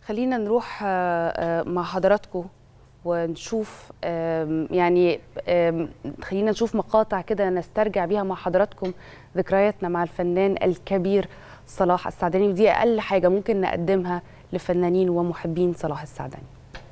خلينا نروح آه، آه، مع حضراتكم ونشوف آم، يعني آم، خلينا نشوف مقاطع كده نسترجع بيها مع حضراتكم ذكرياتنا مع الفنان الكبير صلاح السعداني ودي أقل حاجة ممكن نقدمها لفنانين ومحبين صلاح السعداني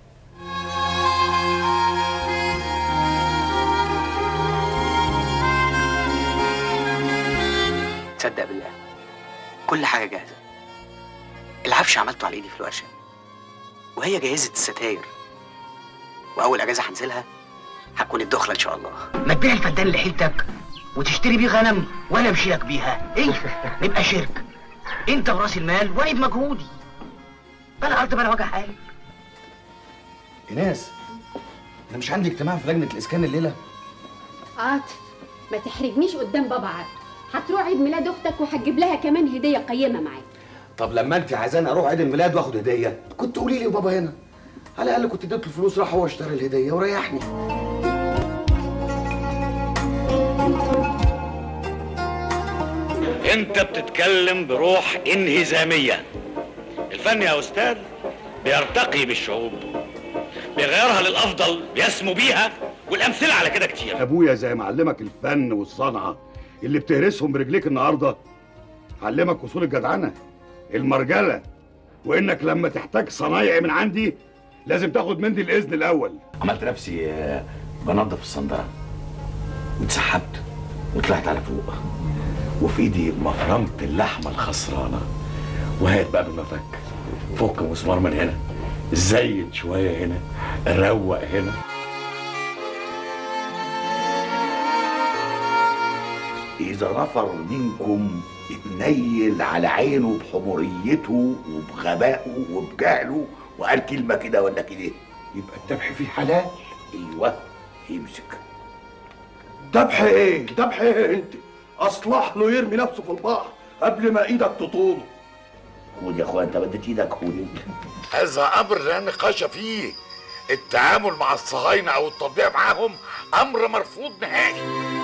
تصدق بالله كل حاجة جاهزة العفش عملته على ايدي في الورشة وهي جاهزة الستاير وأول أجازة هنزلها هتكون الدخلة إن شاء الله ما تبيع الفدان اللي حيلتك وتشتري بيه غنم وانا امشي لك بيها ايه نبقى شرك انت براس المال وانا بمجهودي بلا ارض بلا وجع حالي ايناس انا مش عندي اجتماع في لجنه الاسكان الليله عاطف ما تحرجنيش قدام بابا عاد هتروح عيد ميلاد اختك وهتجيب لها كمان هديه قيمه معاك طب لما انت عايزاني اروح عيد الميلاد واخد هديه كنت قولي لي وبابا هنا على الاقل كنت اديت له الفلوس راح هو اشترى الهديه وريحني انت بتتكلم بروح انهزامية الفن يا استاذ بيرتقي بالشعوب بيغيرها للافضل بيسمو بيها والامثله على كده كتير ابويا زي ما علمك الفن والصنعه اللي بتهرسهم برجليك النهارده علمك اصول الجدعنه المرجله وانك لما تحتاج صنايعي من عندي لازم تاخد مني الاذن الاول عملت نفسي آه، بنظف الصندرة واتسحبت وطلعت على فوق وفي ايدي مفرمة اللحمة الخسرانة وهات بقى بالمفك فك مسمار من هنا زيد شوية هنا روق هنا إذا نفر منكم اتنيل على عينه بحموريته وبغبائه وبجهله وقال كلمة كده ولا كده يبقى الذبح فيه حلال أيوه يمسك ذبح ايه ذبح ايه انت اصلح له يرمي نفسه في البحر قبل ما ايدك تطوله خد يا اخويا انت بديت ايدك خد هذا امر لا نقاش فيه التعامل مع الصهاينه او التطبيع معاهم امر مرفوض نهائي